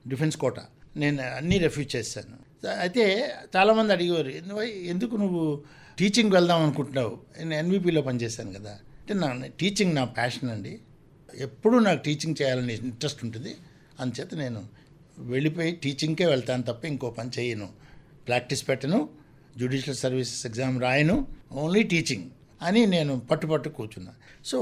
defence కోట నేను అన్నీ refuge చేశాను అయితే చాలామంది అడిగేవారు "ఎందుకు- ఎందుకు నువ్వు టీచింగ్ వెళ్దాం అనుకుంటున్నావు నేను ఎన్విపిలో పనిచేశాను కదా అంటే నా టీచింగ్ నా ప్యాషన్ అండి ఎప్పుడూ నాకు టీచింగ్ చేయాలని ఇంట్రెస్ట్ ఉంటుంది అందుచేత నేను వెళ్ళిపోయి టీచింగ్కే వెళ్తాను తప్ప ఇంకో పని చేయను ప్రాక్టీస్ పెట్టను జ్యుడిషియల్ సర్వీసెస్ ఎగ్జామ్ రాయను ఓన్లీ టీచింగ్ అని నేను పట్టుపట్టు కూర్చున్నా సో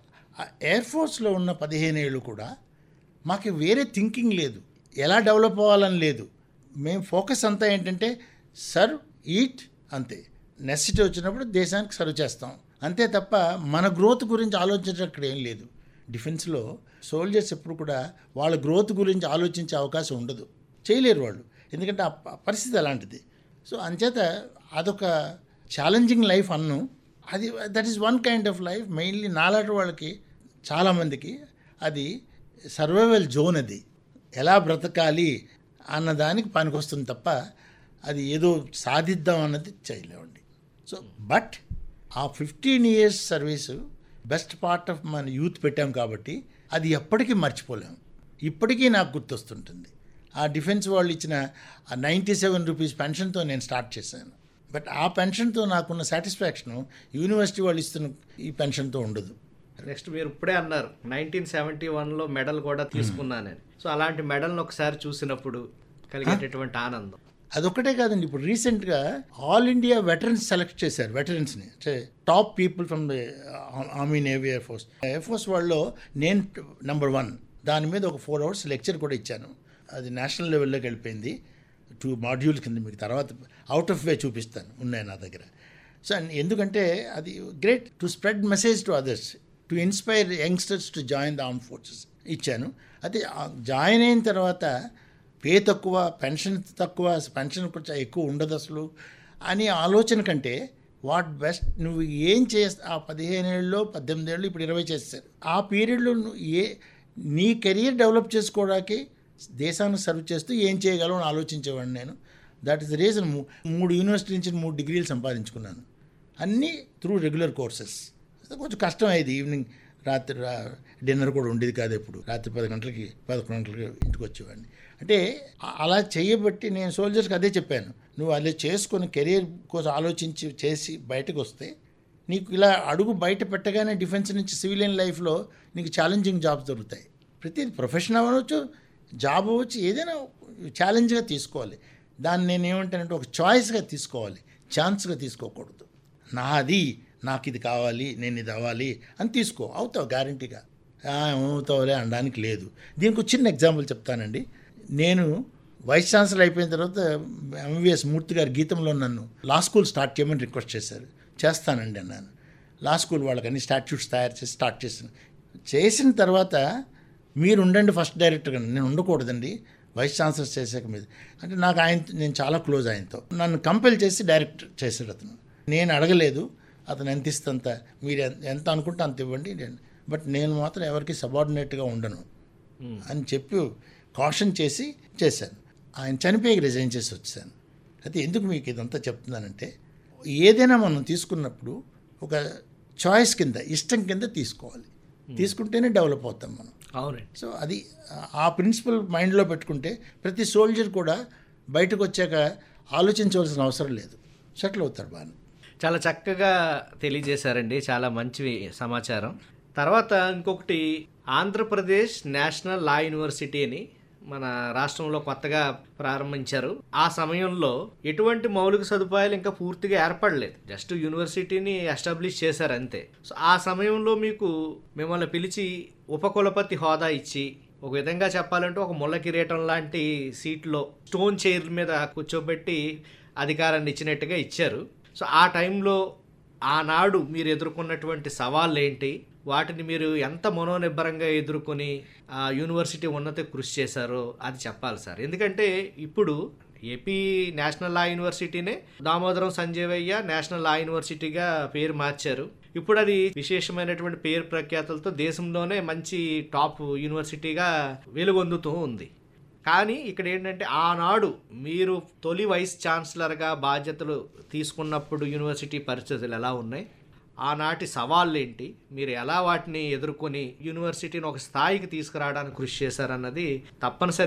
ఎయిర్ ఫోర్స్లో ఉన్న పదిహేను ఏళ్ళు కూడా మాకు వేరే థింకింగ్ లేదు ఎలా డెవలప్ అవ్వాలని లేదు మేము ఫోకస్ అంతా ఏంటంటే సర్వ్ ఈట్ అంతే నెసిటీ వచ్చినప్పుడు దేశానికి సర్వ్ చేస్తాం అంతే తప్ప మన గ్రోత్ గురించి ఆలోచించడం అక్కడ ఏం లేదు డిఫెన్స్లో సోల్జర్స్ ఎప్పుడు కూడా వాళ్ళ గ్రోత్ గురించి ఆలోచించే అవకాశం ఉండదు చేయలేరు వాళ్ళు ఎందుకంటే ఆ ప- పరిస్థితి అలాంటిది సో అంచేత అదొక ఛాలెంజింగ్ లైఫ్ అన్ను అది that is one kind of life mainly నాలాంటి వాళ్ళకి చాలామందికి అది సర్వైవల్ జోన్ అది ఎలా బ్రతకాలి అన్న దానికి పనికొస్తుంది తప్ప అది ఏదో సాధిద్దాం అన్నది చేయలేమండి సో బట్ ఆ fifteen years service best part of మన యూత్ పెట్టాం కాబట్టి అది ఎప్పటికీ మర్చిపోలేము ఇప్పటికీ నాకు గుర్తొస్తుంటుంది ఆ డిఫెన్స్ వాళ్ళు ఇచ్చిన ఆ నైంటీ సెవెన్ రూపీస్ పెన్షన్తో నేను స్టార్ట్ చేశాను బట్ ఆ పెన్షన్తో నాకున్న సాటిస్ఫాక్షను యూనివర్సిటీ వాళ్ళు ఇస్తున్న ఈ పెన్షన్తో ఉండదు నెక్స్ట్ మీరు ఇప్పుడే అన్నారు నైన్టీన్ సెవెంటీ వన్లో మెడల్ కూడా తీసుకున్నానని సో అలాంటి మెడల్ని ఒకసారి చూసినప్పుడు కలిగేటటువంటి ఆనందం అదొక్కటే కాదండి ఇప్పుడు రీసెంట్గా ఆల్ ఇండియా వెటరన్స్ సెలెక్ట్ చేశారు వెటరన్స్ని అంటే top people from the army navy air force air force వాళ్ళలో నేను నెంబర్ వన్ దాని మీద ఒక ఫోర్ అవర్స్ లెక్చర్ కూడా ఇచ్చాను అది నేషనల్ లెవెల్లోకి వెళ్ళిపోయింది టూ మాడ్యూల్ కింద మీకు తర్వాత అవుట్ ఆఫ్ వే చూపిస్తాను ఉన్నాయి నా దగ్గర సో అండ్ ఎందుకంటే అది great to spread message to others to inspire youngsters to join the arm forces ఇచ్చాను అయితే జాయిన్ అయిన తర్వాత పే తక్కువ పెన్షన్ తక్కువ పెన్షన్ కొంచెం ఎక్కువ ఉండదు అసలు అని ఆలోచన కంటే వాట్ బెస్ట్ నువ్వు ఏం చేస్తా ఆ పదిహేను ఏళ్ళు పద్దెనిమిది ఏళ్ళు ఇప్పుడు ఇరవై చేస్తారు ఆ పీరియడ్లో నువ్వు ఏ నీ కెరియర్ డెవలప్ చేసుకోవడానికి దేశాన్ని సర్వ్ చేస్తూ ఏం చేయగలవు అని ఆలోచించేవాడిని నేను దట్ ఇస్ ద రీజన్ మూడు యూనివర్సిటీ నుంచి మూడు డిగ్రీలు సంపాదించుకున్నాను అన్నీ త్రూ రెగ్యులర్ కోర్సెస్ కొంచెం కష్టం అయ్యేది ఈవినింగ్ రాత్రి రా- డిన్నర్ కూడా ఉండేది కాదు ఎప్పుడు రాత్రి పది గంటలకి పదకొండు గంటలకి ఇంటికి వచ్చేవాడిని అంటే అ- అలా చేయబట్టి నేను సోల్జర్స్కి అదే చెప్పాను నువ్వు అలా చేసుకొని కెరీర్ కోసం ఆలోచించి చేసి బయటకు వస్తే నీకు ఇలా అడుగు బయట పెట్టగానే డిఫెన్స్ నుంచి సివిలియన్ లైఫ్లో నీకు ఛాలెంజింగ్ జాబ్స్ దొరుకుతాయి ప్రతి ప్రొఫెషన్ అవ్వచ్చు జాబ్ అవ్వచ్చు ఏదైనా ఛాలెంజ్గా తీసుకోవాలి దాన్ని నేను ఏమంటానంటే ఒక చాయిస్గా తీసుకోవాలి ఛాన్స్గా తీసుకోకూడదు నాది నాకు ఇది కావాలి నేను ఇది అవ్వాలి అని తీసుకో అవుతావు గ్యారంటీగా అవుతావులే అనడానికి లేదు దీనికి ఒక చిన్న ఎగ్జాంపుల్ చెప్తానండి నేను వైస్ ఛాన్సలర్ అయిపోయిన తర్వాత ఎంవిఎస్ మూర్తి గారి గీతంలో నన్ను లా స్కూల్ స్టార్ట్ చేయమని రిక్వెస్ట్ చేశారు చేస్తానండి అన్నాను లా స్కూల్ వాళ్ళకి అన్ని స్టాట్యూట్స్ తయారు చేసి స్టార్ట్ చేశాను చేసిన తర్వాత మీరు ఉండండి ఫస్ట్ డైరెక్టర్గా నేను ఉండకూడదండి వైస్ ఛాన్సలర్ చేసాక మీద అంటే నాకు ఆయన నేను చాలా క్లోజ్ ఆయనతో నన్ను కంపెల్ చేసి డైరెక్ట్ చేశాడు అతను నేను అడగలేదు అతను ఎంత ఇస్తంత మీరు ఎంత- ఎంత అనుకుంటే అంత ఇవ్వండి నేను బట్ నేను మాత్రం ఎవరికి సబార్డినేట్గా ఉండను అని చెప్పి కాషన్ చేసి చేశాను ఆయన చనిపోయి రిజైన్ చేసి వచ్చాను అయితే ఎందుకు మీకు ఇదంతా చెప్తున్నానంటే ఏదైనా మనం తీసుకున్నప్పుడు ఒక చాయిస్ కింద ఇష్టం కింద తీసుకోవాలి తీసుకుంటేనే డెవలప్ అవుతాం మనం అవునండి సో అది ఆ ప్రిన్సిపల్ మైండ్లో పెట్టుకుంటే ప్రతి సోల్జర్ కూడా బయటకు వచ్చాక ఆలోచించవలసిన అవసరం లేదు సెటిల్ అవుతారు బాగా చాలా చక్కగా తెలియజేశారండి చాలా మంచి సమాచారం తర్వాత ఇంకొకటి ఆంధ్రప్రదేశ్ నేషనల్ లా యూనివర్సిటీ అని మన రాష్ట్రంలో కొత్తగా ప్రారంభించారు ఆ సమయంలో ఎటువంటి మౌలిక సదుపాయాలు ఇంకా పూర్తిగా ఏర్పడలేదు జస్ట్ యూనివర్సిటీని ఎస్టాబ్లిష్ చేశారు అంతే సో ఆ సమయంలో మీకు మిమ్మల్ని పిలిచి ఉపకులపతి హోదా ఇచ్చి ఒక విధంగా చెప్పాలంటే ఒక ముళ్ళ కిరీటం లాంటి సీట్లో స్టోన్ చైర్ మీద కూర్చోబెట్టి అధికారాన్ని ఇచ్చినట్టుగా ఇచ్చారు సో ఆ టైంలో ఆనాడు మీరు ఎదుర్కొన్నటువంటి సవాళ్ళు ఏంటి వాటిని మీరు ఎంత మనోనిబ్బరంగా ఎదుర్కొని ఆ యూనివర్సిటీ ఉన్నత కృషి చేశారో అది చెప్పాలి సార్ ఎందుకంటే ఇప్పుడు ఏపీ నేషనల్ లా యూనివర్సిటీనే దామోదరం సంజీవయ్య నేషనల్ లా యూనివర్సిటీగా పేరు మార్చారు ఇప్పుడు అది విశేషమైనటువంటి పేరు ప్రఖ్యాతులతో దేశంలోనే మంచి టాప్ యూనివర్సిటీగా వెలుగొందుతూ ఉంది కానీ ఇక్కడ ఏంటంటే ఆనాడు మీరు తొలి వైస్ ఛాన్సలర్గా బాధ్యతలు తీసుకున్నప్పుడు యూనివర్సిటీ పరిస్థితులు ఎలా ఉన్నాయి ఆనాటి సవాళ్ళు ఏంటి మీరు ఎలా వాటిని ఎదుర్కొని యూనివర్సిటీని ఒక స్థాయికి తీసుకురావడానికి కృషి చేశారన్నది తప్పనిసరి